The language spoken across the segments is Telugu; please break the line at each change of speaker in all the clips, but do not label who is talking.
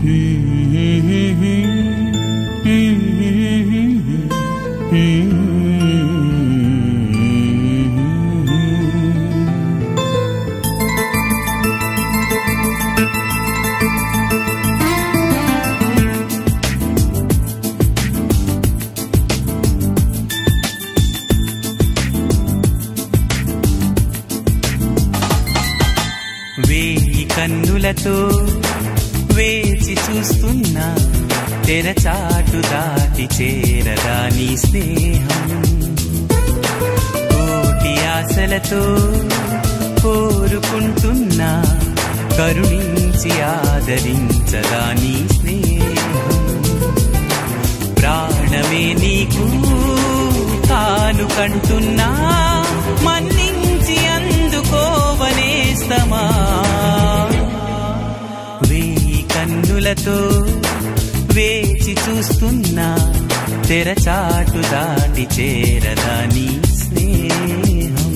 వేయి కన్నులతో వేచి చూస్తున్నా తెరచాటు దాటి చేరదా నీ స్నేహం కోటి ఆశలతో కోరుకుంటున్నా కరుణించి ఆదరించదా నీ స్నేహం ప్రాణమే నీకు తాను కంటున్నా మన్నించి అందుకోవనేస్తమా వేయి కన్నులతో వేచి చూస్తున్నా తెరచాటు దాటి చేరదా నీ స్నేహం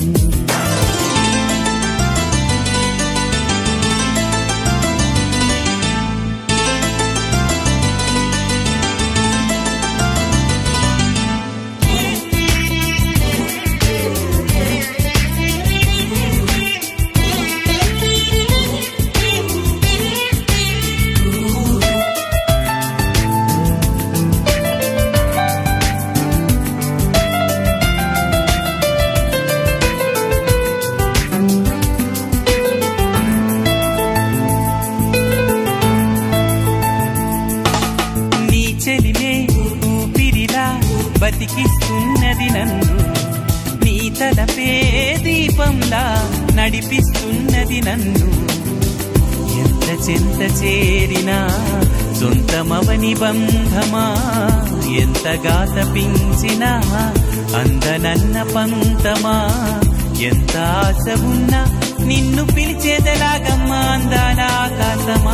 నీ చెలిమే ఊపిరిలా బతికిస్తున్నది నన్ను నీ తలపే దీపంలా నడిపిస్తున్నది నన్ను ఎంత చెంత చేరినా సొంతమవని బంధమా ఎంతగా తపించినా అందనన్న పంతమా ఎంత ఆశ ఉన్నా నిన్ను పిలిచేదలాగమ్మా అందాల ఆకాశమా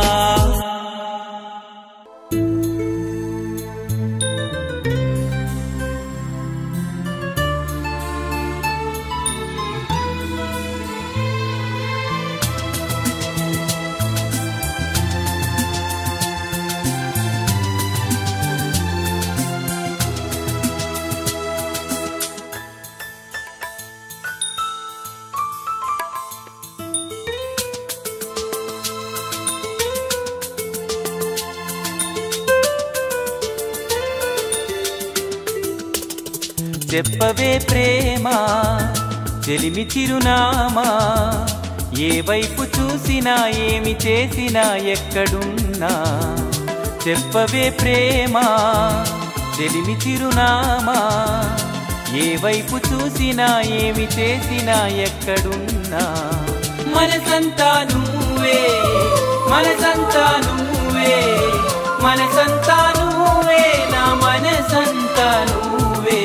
చెప్పవే ప్రేమ చెలిమి చిరునామా ఏ వైపు చూసినా ఏమి చేసినా ఎక్కడున్నా చెప్పవే ప్రేమ చెలిమి చిరునామా ఏ వైపు చూసినా ఏమి చేసినా ఎక్కడున్నా మనసంతా నువ్వే మనసంతా నువ్వే మనసంతా నువ్వే నా మనసంతా నువ్వే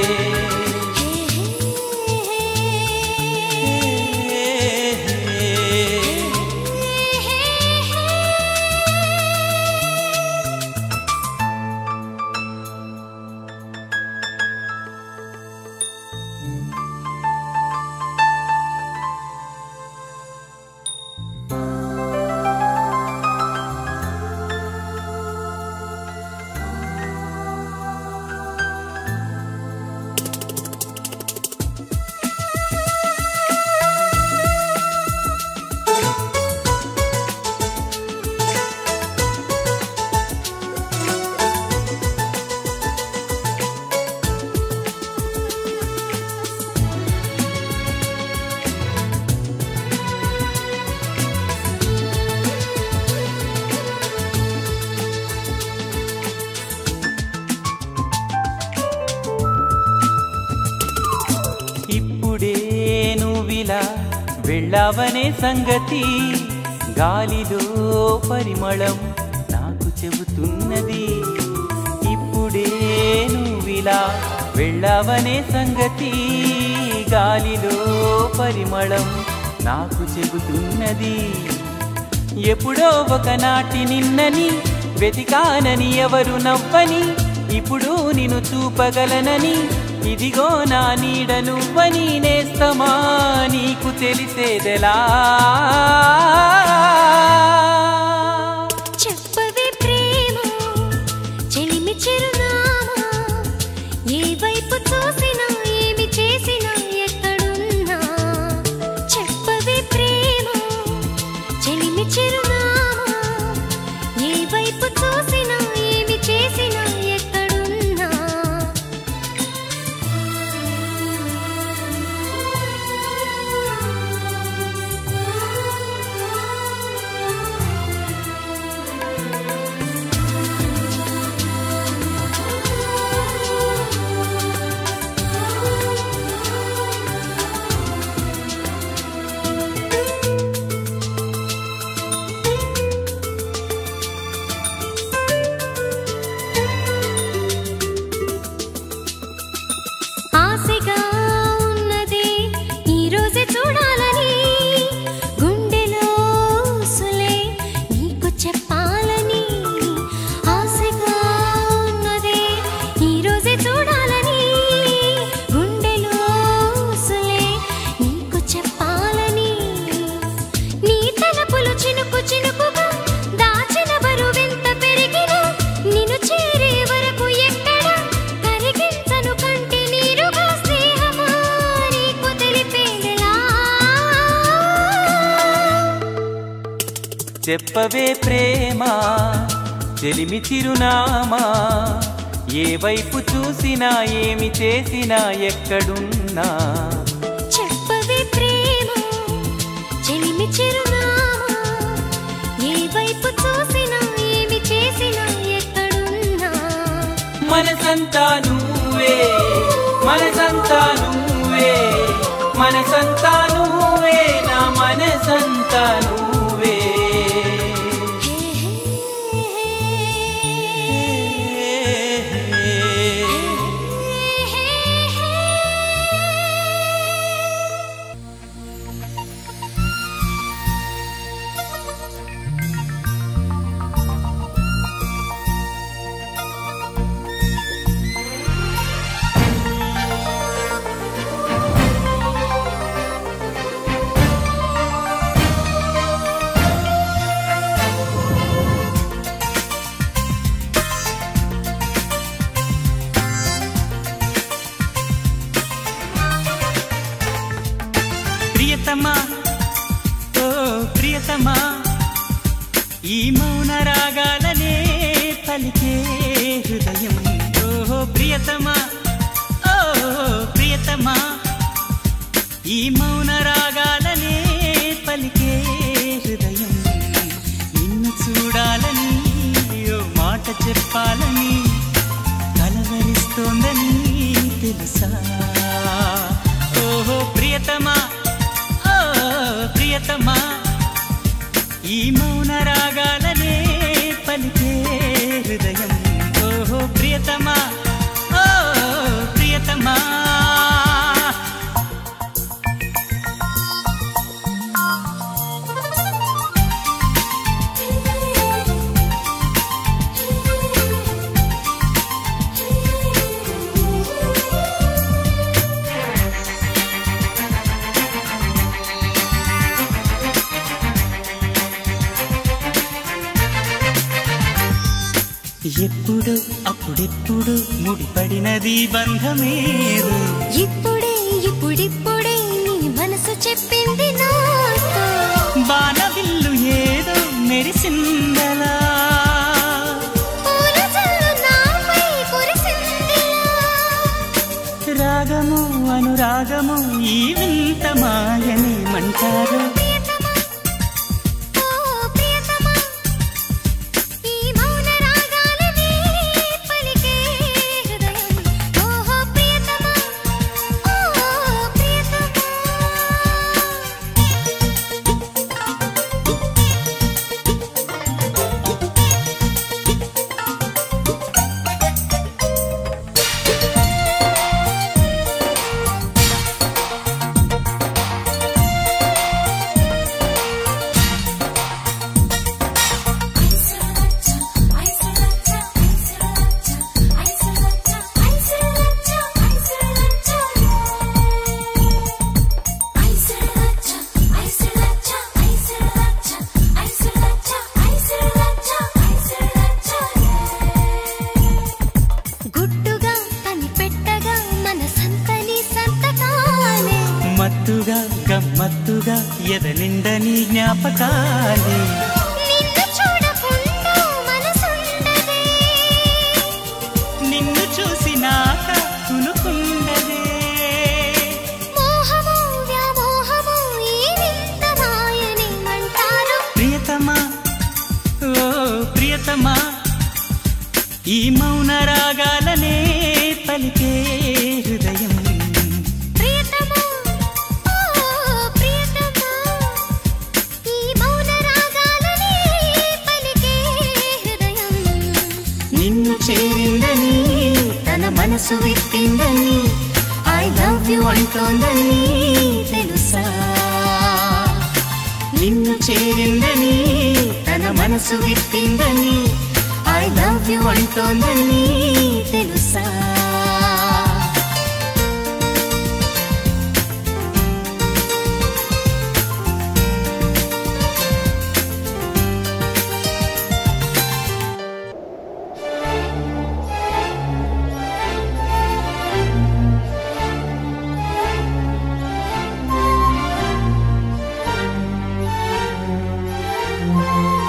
ఇప్పుడే నువ్విలా వెళ్ళావనే సంగతి గాలిలో పరిమళం నాకు చెబుతున్నది ఇప్పుడే నువ్విలా వెళ్ళావనే సంగతి గాలిలో పరిమళం నాకు చెబుతున్నది ఎప్పుడో ఒకనాటి నిన్నని వెతికానని ఎవరు నవ్వని ఇప్పుడు నిన్ను చూపగలనని ఇదిగో నా నీడ నువ్వని నేస్తమా నీకు తెలిసేదెలా
చెప్ప
చెప్పవే ప్రేమ చెలిమి చిరునామా ఏ వైపు చూసినా ఏమి చేసినా ఎక్కడున్నా
చెప్పవే ప్రేమ చెలిమి చిరునామా ఏ వైపు చూసినా ఏమి చేసినా ఎక్కడున్నా
మనసంతా నువ్వే మనసంతా నువ్వే మనసంతా నువ్వే నా మనసంతా నువ్వే ప్రియతమా ఓ ప్రియతమా ఈ మౌన రాగాలనే పలికే హృదయం ఓ ప్రియతమా ఓ ప్రియతమా ఈ మౌన రాగాలనే పలికే హృదయం నిన్ను చూడాలని ఓ మాట చెప్పాలని కలవరిస్తోందని తెలుసా ఓహో ప్రియతమా ఓ ప్రియతమా ఈ మౌన రాగాలనే పలికే హృదయం ఓహో ప్రియతమా ఓ ప్రియతమా ఎప్పుడు అప్పుడెప్పుడు ముడిపడినది బంధమేదో
ఇప్పుడే ఇప్పుడిప్పుడే నీ మనసు చెప్పింది నాతో
బాణవిల్లు ఏదో మెరిసిందలా
పూల జల్లు నాపై కురిసిందిలా.
రాగము అనురాగము ఈ వింత మాయనేమంటారు
ప్రియతమా, ఓ ప్రియతమా, ఈ మౌన రాగాలనే పలికే హృదయం. ఓహో ప్రియతమా, ఓ ప్రియతమా. గుట్టుగా కనిపెట్టగా మన సంతని సంతకాలే
మత్తుగా గమ్మత్తుగా ఎద నిండని జ్ఞాపకాలే
నిన్ను చూడకుండా మనసుండదే
నిన్ను చూసినాక కునుకుండదే
మోహము వ్యామోహము ఈ వింత మాయనేమంటారు
ప్రియతమా ఓ ప్రియతమా ఈ మౌన రాగాలనే పలికే హృదయం
ప్రియతమా ఓ ప్రియతమా ఈ మౌన రాగాలనే పలికే హృదయం
నిన్ను చేరిందని
తన మనసు విప్పిందని ఐ లవ్ యు అంటోందని తెలుసా
నిన్ను చేరిందని
తన మనసు విప్పిందని ఐ లవ్ యు అంటోందని తెలుసా
ఓ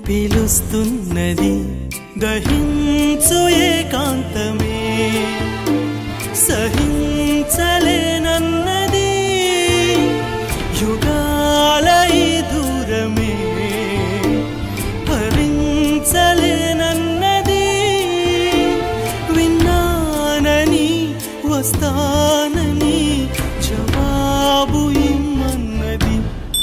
పిలుస్తున్నది దహించు ఏకాంతమే సహించలేనన్నది యుగాల ఈ దూరమే భరించలేనన్నది విన్నానని వస్తానని జవాబు ఇమ్మన్నది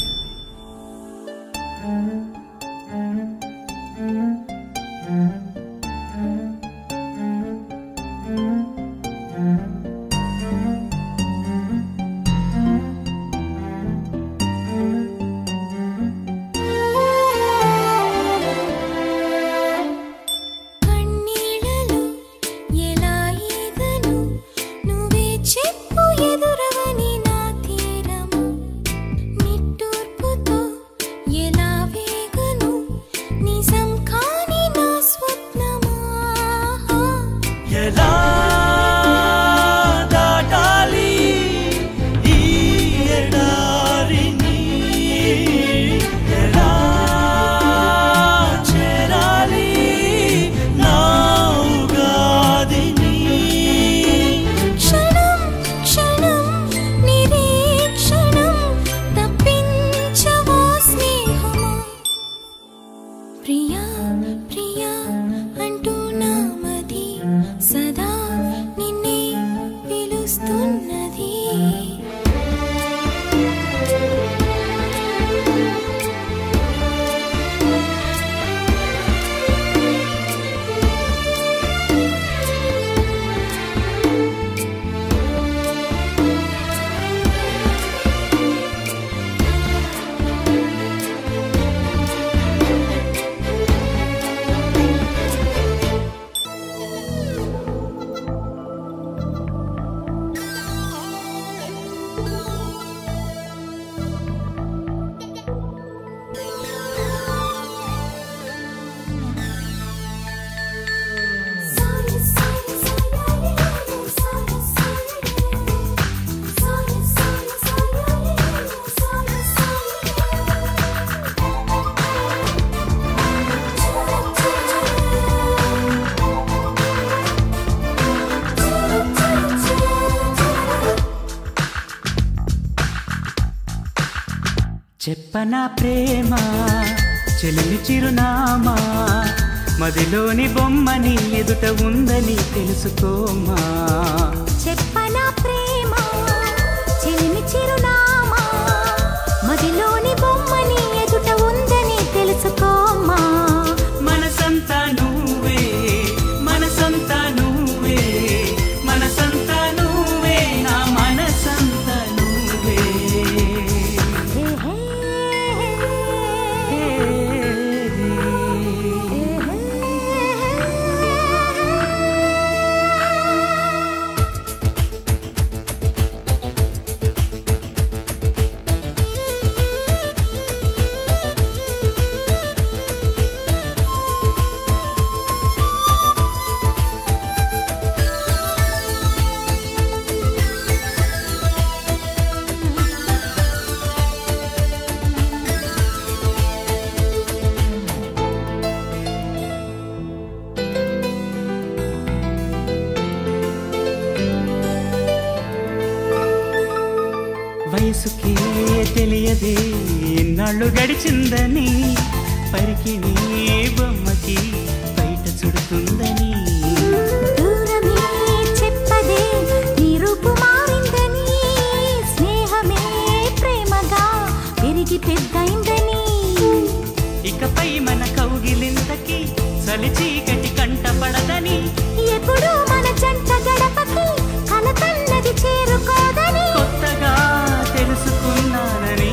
కన్నీళ్ళలో ఎలా ఈగను నువ్వే చెప్పు ఎదురవని నా తీరము నిట్టూర్పుతో ఎలా వేగను నిజం కాని నా స్వప్నమా
ఎలా దాటాలి ఈ ఎడారిని ఎలా చేరాలి నా ఉగాదిని
క్షణం క్షణం నిరీక్షణం తప్పించవా స్నేహమా ప్రియా ప్రియా అంటూ నామది సదా నిన్నే పిలుస్తున్నది
చెప్పనా ప్రేమ చెలిమి చిరునామా మదిలోని బొమ్మని ఎదుట ఉందని తెలుసుకోమా
చెప్పనా ప్రేమ చెలిమి చిరునామా మదిలోని బొమ్మని ఎదుట ఉందని తెలుసుకోమా
మనసంతా నువ్వే మనసంతా నువ్వే మనసంతా నువ్వే నా మనసంతా నువ్వే వయసుకే తెలియదే ఇన్నాళ్ళు గడిచిందని పరికిణి బొమ్మకి బయట చుడుతుందని
దూరమే చెప్పదే నీ రూపు మారిందని స్నేహమే ప్రేమగా పెరిగి పెద్దయిందని
ఇకపై మన కౌగిలింతకి చలి చీకటి కంట పడదని
ఎప్పుడు మన జంట గడపకి కలతన్నది చేరుకోదని
కొత్తగా తెలుసుకున్నానని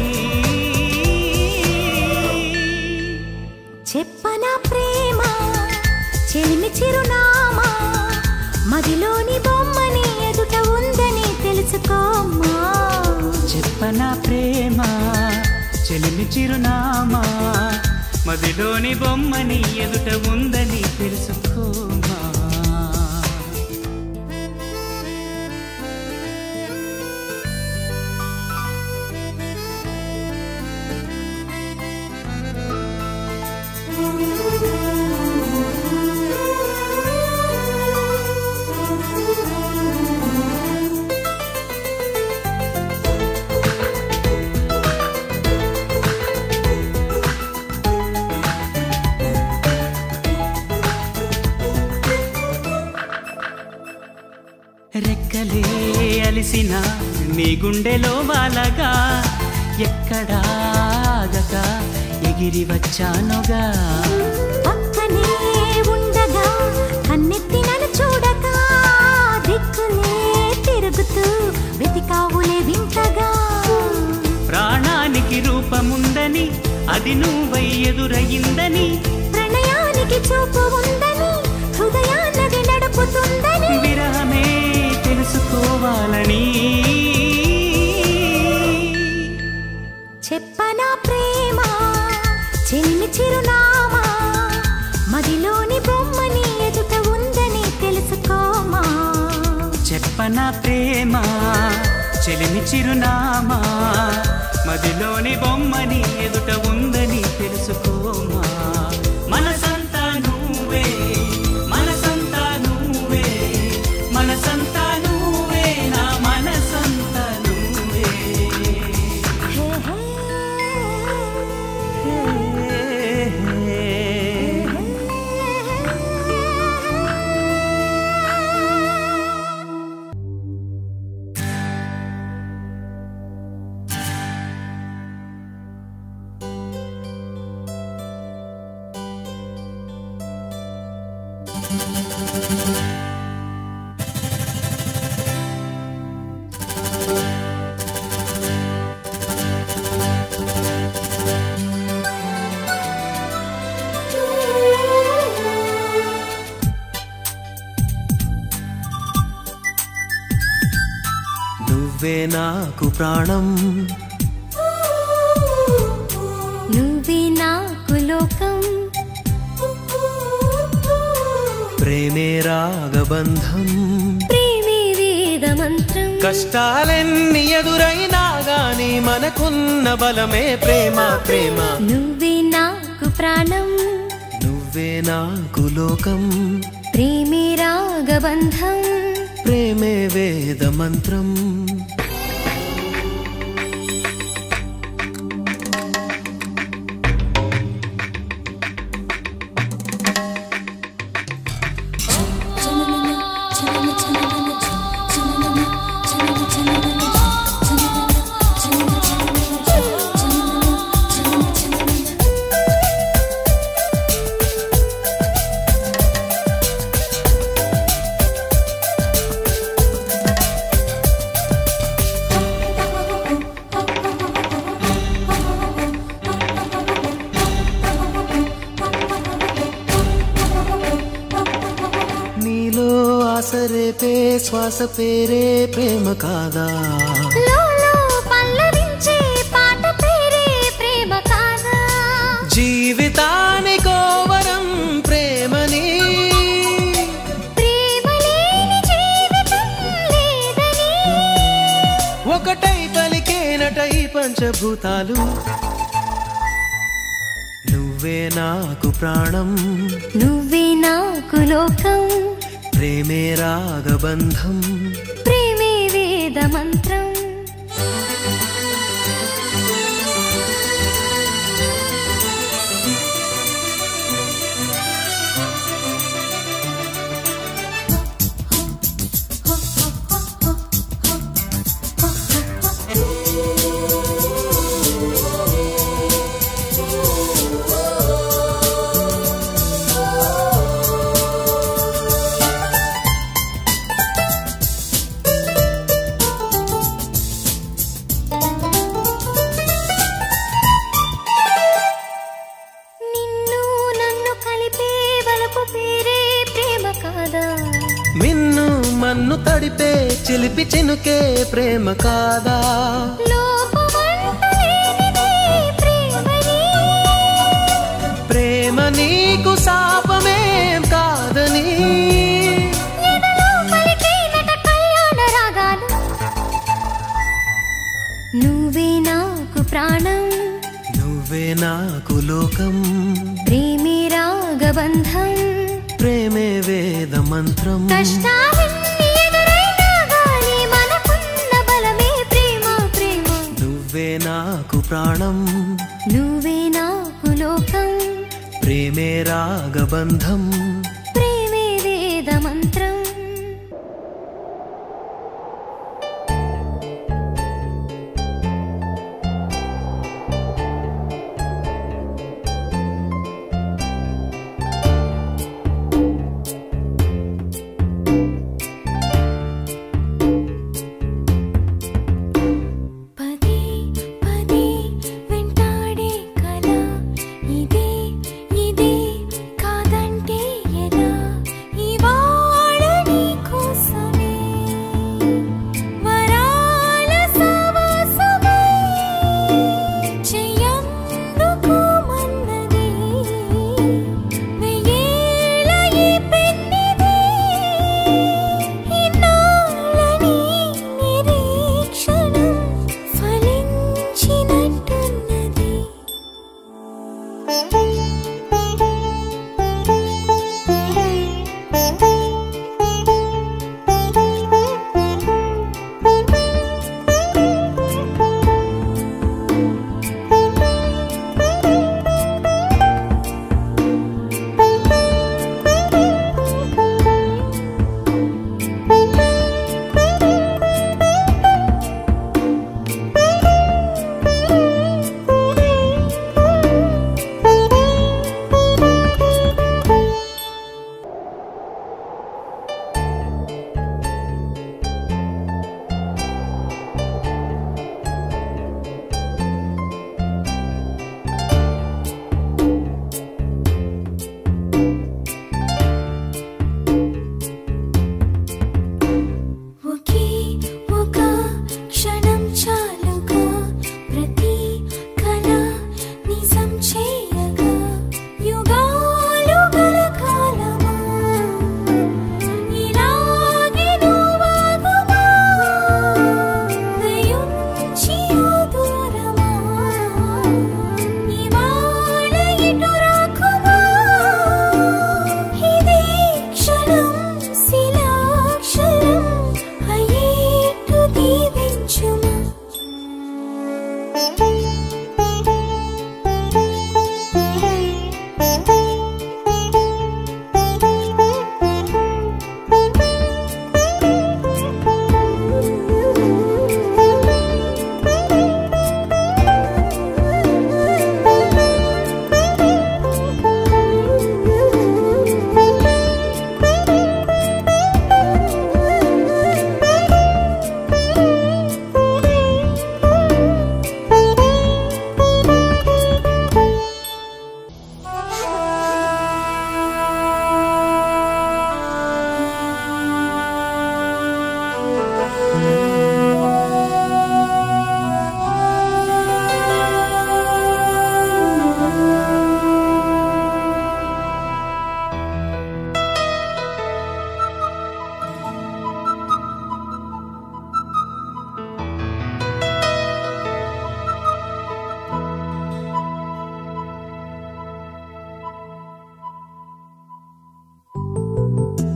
చెప్పనా ప్రేమ చెలిమి చిరునామా మదిలోని బొమ్మని ఎదుట ఉందని తెలుసుకోమ్మా
చెప్పనా ప్రేమ చెలిమి చిరునామా మదిలోని బొమ్మని ఎదుట ఉందని తెలుసుకోమా
ఆ
వెన్నెలే అలిసిన నీ గుండెలో వాలగా ఎక్కడాగక ఎగిరి వచ్చానుగా
పక్కనే ఉండగా కన్నెత్తి నన్ను చూడక దిక్కులే తిరుగుతూ వెతికావులే వింతగా
ప్రాణానికి రూపముందని అది నువ్వై ఎదురయ్యిందని
ప్రణయానికి చూపు ఉందని హృదయాన్నది నడుపుతుందని
విరహమే తెలుసుకోవాలని
చెప్పనా ప్రేమ చెల్లి చిరునామా మదిలోని బొమ్మని ఎదుట ఉందని తెలుసుకోమా
చెప్పన ప్రేమ చెలిమి చిరునామా మదిలోని బొమ్మని ఎదుట ఉందని తెలుసుకోమా మనసంతా నువ్వే మనసంతా నువ్వే మనసంతా నువ్వే నా మనసంతా నువ్వే
హే హే.
నువ్వే నాకు ప్రాణం
నువ్వే నాకు లోకం
ప్రేమే రాగబంధం
ప్రేమే వేద మంత్రం
కష్టాలెన్ని ఎదురైనా గాని మనకున్న బలమే ప్రేమ ప్రేమ
నువ్వే నాకు ప్రాణం
నువ్వే నాకు లోకం
ప్రేమే రాగబంధం
ప్రేమే వేద మంత్రం నీలో ఆసరేపే శ్వాస పేరే ప్రేమ కాదా
లోలో పల్లవించే పాట పేరే ప్రేమ కాదా
జీవితానికో వరం ప్రేమని
ప్రేమ లేని జీవితం లేదని
ఒకటై పలికేనటై పంచభూతాలు నువ్వే నాకు ప్రాణం
నువ్వే నాకు లోకం
ప్రేమే రాగబంధం
ప్రేమే వేద మంత్రం నిన్ను నన్ను కలిపే వలపు పేరే ప్రేమ కాదా
మిన్ను మన్ను తడిపే చిలిపి చినుకే ప్రేమ కాదా
లోపమంటూ లేనిదే ప్రేమని
ప్రేమ నీకు శాపమేం కాదని
ఎదలో పలికేనట కళ్యాణ రాగాలు నువ్వే నాకు ప్రాణం
నువ్వే నాకు లోకం
ప్రేమే రాగబంధం
ప్రేమే వేద మంత్రం
కష్టాలన్నీ ఎదురైనా గాని మనకున్న బలమే ప్రేమ ప్రేమ
నువ్వే నాకు ప్రాణం
నువ్వే నాకు లోకం
ప్రేమే రాగబంధం
ప్రేమే వేద మంత్రం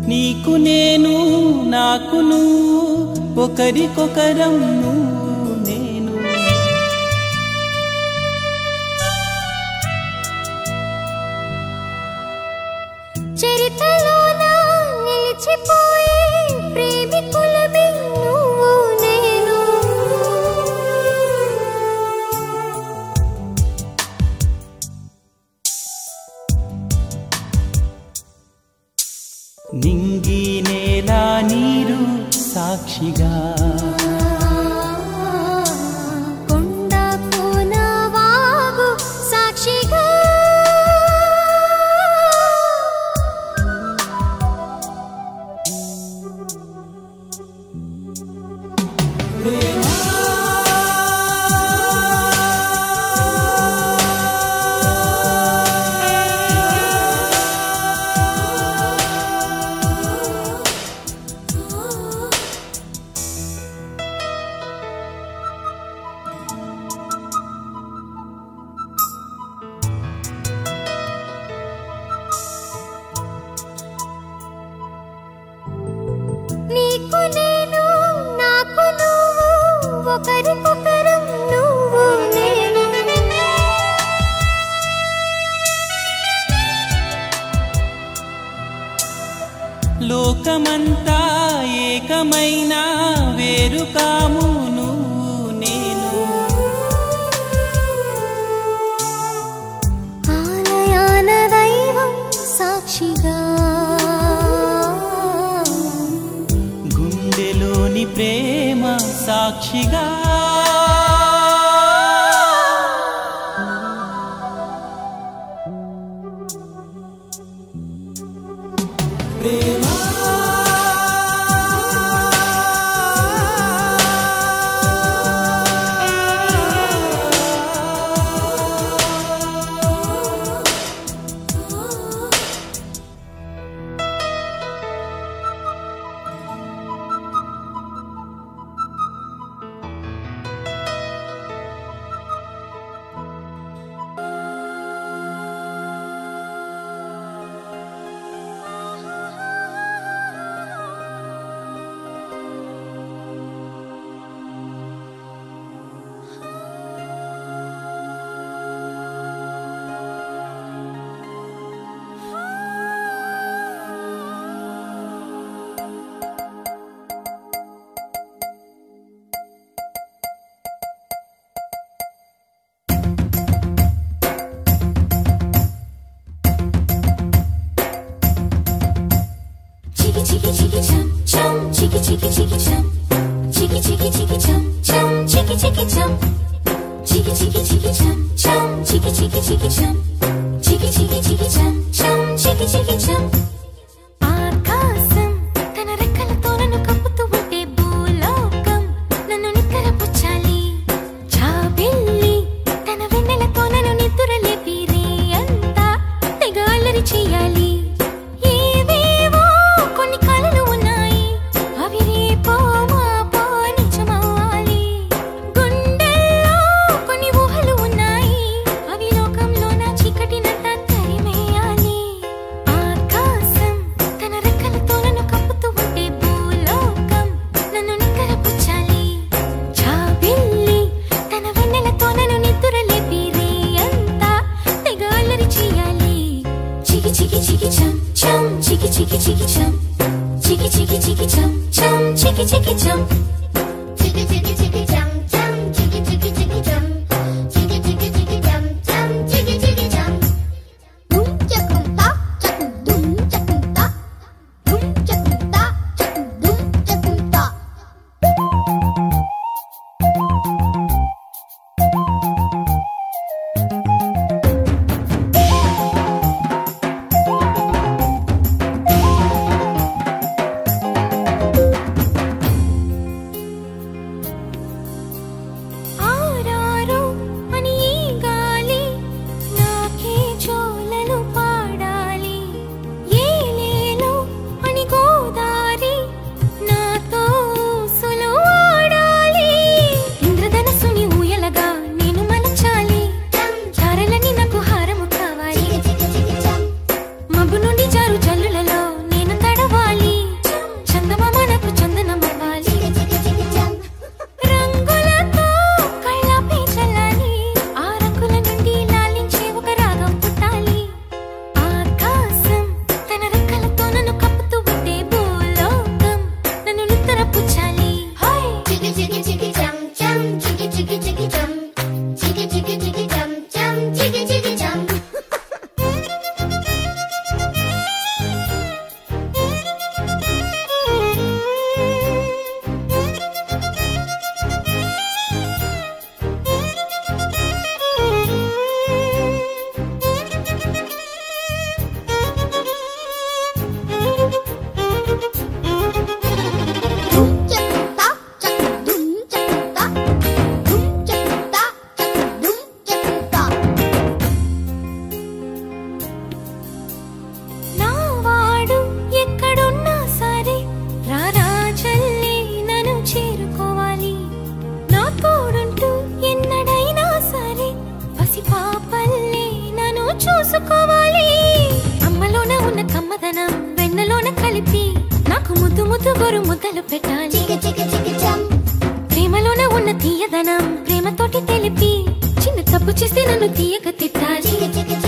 నీకు నేను నాకు నువ్వు ఒకరికొకరం నువ్వు నేను
చరితలోన నిలిచిపోయే ప్రేమికులమే నువ్వు నేను
నింగి నేల నీరు సాక్షిగా
కొండ కోన వాగు సాక్షిగా నీకు నేను నాకు నువ్వు ఒకరికొకరం నువ్వు నేను
లోకమంతా ఏకమైన వేరు కాము నువ్వు నేను
ఆలయాన దైవం సాక్షిగా
గుండెలోని ప్రేమ సాక్షిగా
చికి చికి చికి చం చం చికి చికి చికి చం చికి చికి చికి చం చం చికి చికి చం చికి చికి చికి చం చం చికి చికి చికి చం చికి చికి చికి చం చం చికి చికి చం ఆకాశం తన రెక్కలతో నన్ను కప్పుతూ ఉంటే భూలోకం నన్ను నిక్కరపుచ్చాలి జాబిల్లి తన వెన్నెలతో నన్ను నిద్రలేపి రే అంతా తెగ అల్లరి చెయ్యాలి ఏవేవో కొన్ని కలలు ఉన్నాయి అవి రేపో మాపో నిజమవ్వాలి గుండెల్లో కొన్ని ఊహలు ఉన్నాయి అవి లోకంలో నా చీకటినంతా తరిమేయాలి ఆకాశం తన రెక్కలతో నన్ను కప్పుతూ ఉంటే భూలోకం నన్ను నిక్కరపుచ్చాలి జాబిల్లి తన వెన్నెలతో నన్ను నిద్రలేపి రే అంతా తెగ అల్లరి చెయ్యాలి చికి చికి చికి చం చం చికి చికి చికి చం చికి చికి చికి చం చం చికి చికి చం
చికి చికి చికి చం చం చికి చికి చికి చం చికి చికి చికి చం చం చికి చికి చం డుమ్ చకుం తా చకుం డుమ్ చకుం తా డుమ్ చకుం తా చకుం డుమ్ చకుం తా
పాలలోన కలిపి నాకు ముద్దు ముద్దు గోరు ముద్దలు పెట్టాలి
చికి చికి చికి చం
ప్రేమలోన ఉన్న తీయదనం ప్రేమతోటి తెలిపి చిన్న తప్పు చేస్తే నన్ను తీయక తిట్టాలి
చికి చికి